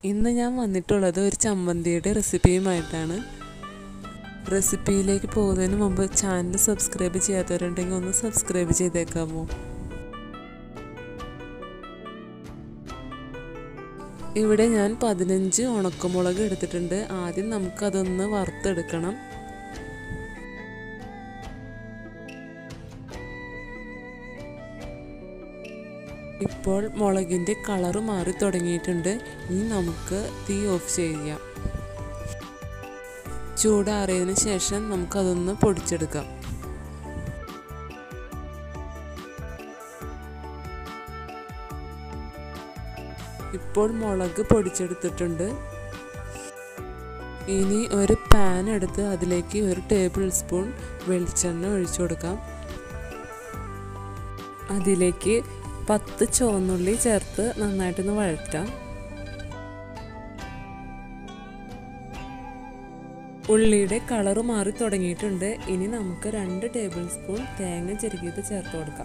ഇന്ന് ഞാൻ വന്നിട്ടുള്ളത് ഒരു ചമ്മന്തിയുടെ റെസിപ്പിയുമായിട്ടാണ് റെസിപ്പിയിലേക്ക് പോകുന്നതിന് മുമ്പ് ചാനൽ സബ്സ്ക്രൈബ് ചെയ്യാത്തവരുണ്ടെങ്കിൽ ഒന്ന് സബ്സ്ക്രൈബ് ചെയ്തേക്കാമോ ഇവിടെ ഞാൻ പതിനഞ്ച് ഉണക്കമുളക് എടുത്തിട്ടുണ്ട് ആദ്യം നമുക്കതൊന്ന് വറുത്തെടുക്കണം ഇപ്പോൾ മുളകിൻ്റെ കളറ് മാറി തുടങ്ങിയിട്ടുണ്ട് ഇനി നമുക്ക് തീ ഓഫ് ചെയ്യാം ചൂടാറിയതിന് ശേഷം നമുക്കതൊന്ന് പൊടിച്ചെടുക്കാം ഇപ്പോൾ മുളക് പൊടിച്ചെടുത്തിട്ടുണ്ട് ഇനി ഒരു പാൻ എടുത്ത് അതിലേക്ക് ഒരു ടേബിൾ സ്പൂൺ വെളിച്ചെണ്ണ ഒഴിച്ചു കൊടുക്കാം അതിലേക്ക് പത്ത് ചുവന്നുള്ളി ചേർത്ത് നന്നായിട്ടൊന്ന് വഴറ്റാം ഉള്ളിയുടെ കളറ് മാറി തുടങ്ങിയിട്ടുണ്ട് ഇനി നമുക്ക് രണ്ട് ടേബിൾ സ്പൂൺ തേങ്ങ ചെരുകിയത് ചേർത്ത് കൊടുക്കാം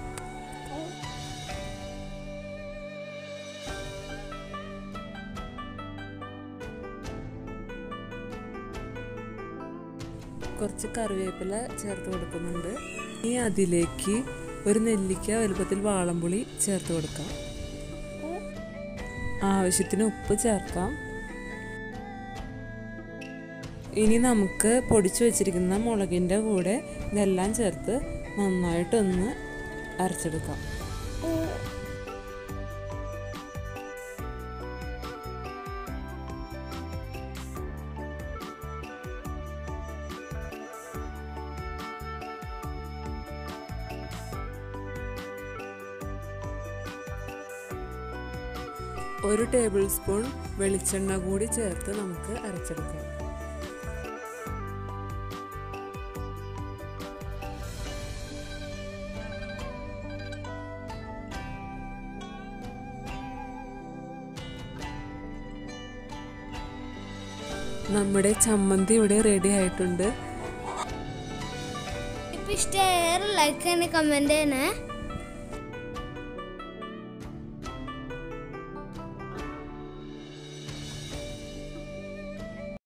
കുറച്ച് കറിവേപ്പില ചേർത്ത് കൊടുക്കുന്നുണ്ട് ഇനി അതിലേക്ക് ഒരു നെല്ലിക്ക വലുപ്പത്തിൽ വാളംപുളി ചേർത്ത് കൊടുക്കാം ആവശ്യത്തിന് ഉപ്പ് ചേർക്കാം ഇനി നമുക്ക് പൊടിച്ചു വെച്ചിരിക്കുന്ന മുളകിൻ്റെ കൂടെ ഇതെല്ലാം ചേർത്ത് നന്നായിട്ടൊന്ന് അരച്ചെടുക്കാം ഒരു ടേബിൾ സ്പൂൺ വെളിച്ചെണ്ണ കൂടി ചേർത്ത് നമുക്ക് അരച്ചെടുക്കാം നമ്മുടെ ചമ്മന്തി ഇവിടെ റെഡി ആയിട്ടുണ്ട് ഇപ്പൊ ഇഷ്ടമായാൽ ലൈക്ക് ചെയ്യണേ കമന്റ് ചെയ്യണേ